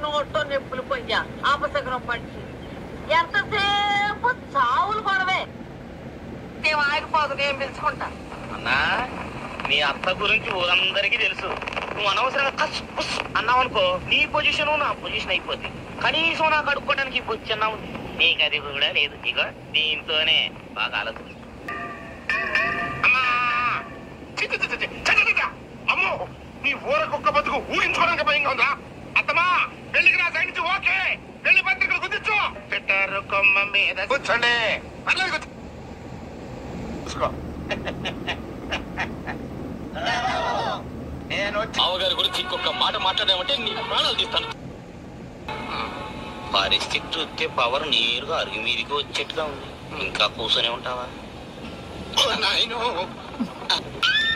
నోట్లో నొప్పులు పొయ్యా అపశకరం పట్టి ఎంతసేపు చావులు గొడవే ఏం ఆగిపోదు నేను పిలుచుకుంటా అన్నా నీ అత్త గురించి ఊరందరికీ తెలుసు నువ్వు అనవసరంగా కస్ పుస్ అన్నావు అనుకో నీ పొజిషన్ నా పొజిషన్ అయిపోద్ది కనీసం నాకు అడుక్కోవడానికి ఈ పొజిషన్ ఉంది నీకు అది కూడా లేదు ఇక దీంతోనే బాగా ఆలోచించు అమ్మా చి, చి, చి, చి, చి, చి, చి, చి. అమ్మో నీ ఊర కుక్క బతుకు ఊహించుకోవడానికి భయంగా ఉందా అత్తమా పెళ్లికి నా సైడ్ నుంచి ఓకే పెళ్లి పత్రికలు కుదిర్చు పెట్టారు కొమ్మ మీద కూర్చోండి పర్లేదు కూర్చో. చూసుకో నేను వచ్చి బావగారి గురించి ఇంకొక మాట మాట్లాడామంటే నీ ప్రాణాలు తీస్తాను పరిస్థితి చూస్తే పవర్ నేరుగా అరుగు మీదికి వచ్చేట్టుగా ఉంది ఇంకా కూర్చొని ఉంటావా ఓ నాయనో